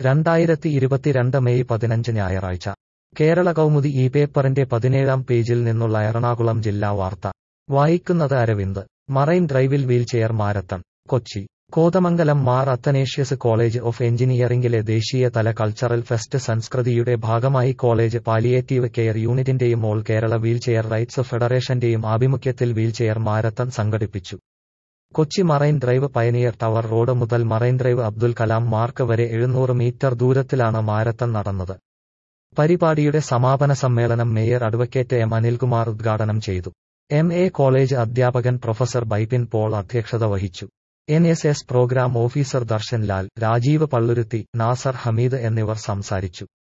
രണ്ടായിരത്തി ഇരുപത്തിരണ്ട് മെയ് പതിനഞ്ച് ഞായറാഴ്ച കേരള കൗമുദി ഈ പേപ്പറിന്റെ പതിനേഴാം പേജിൽ നിന്നുള്ള എറണാകുളം ജില്ലാ വാർത്ത വായിക്കുന്നത് അരവിന്ദ് മറൈൻ ഡ്രൈവിൽ wheelchair marathon Kochi Kothamangalam Mar Athanasius college of എഞ്ചിനീയറിംഗിലെ ദേശീയതല കൾച്ചറൽ ഫെസ്റ്റ് സംസ്കൃതിയുടെ ഭാഗമായി കോളേജ് പാലിയേറ്റീവ് കെയർ യൂണിറ്റിന്റെയും ഓൾ കേരള വീൽചെയർ റൈറ്റ്സ് ഫെഡറേഷന്റെയും ആഭിമുഖ്യത്തിൽ വീൽചെയർ മാരത്തൺ സംഘടിപ്പിച്ചു Kochi marine drive pioneer tower road മുതൽ മറൈൻ ഡ്രൈവ് അബ്ദുൽ കലാം മാർക്ക് വരെ എഴുന്നൂറ് മീറ്റർ ദൂരത്തിലാണ് മാരത്തൺ നടന്നത് പരിപാടിയുടെ സമാപന സമ്മേളനം മേയർ അഡ്വക്കേറ്റ് എം അനിൽകുമാർ ഉദ്ഘാടനം ചെയ്തു എം എ കോളേജ് അധ്യാപകൻ പ്രൊഫസർ ബൈപിൻ പോൾ അധ്യക്ഷത വഹിച്ചു N S S programme officer Darshan Lal Rajeev Palluruthy Nasar Hameed എന്നിവർ സംസാരിച്ചു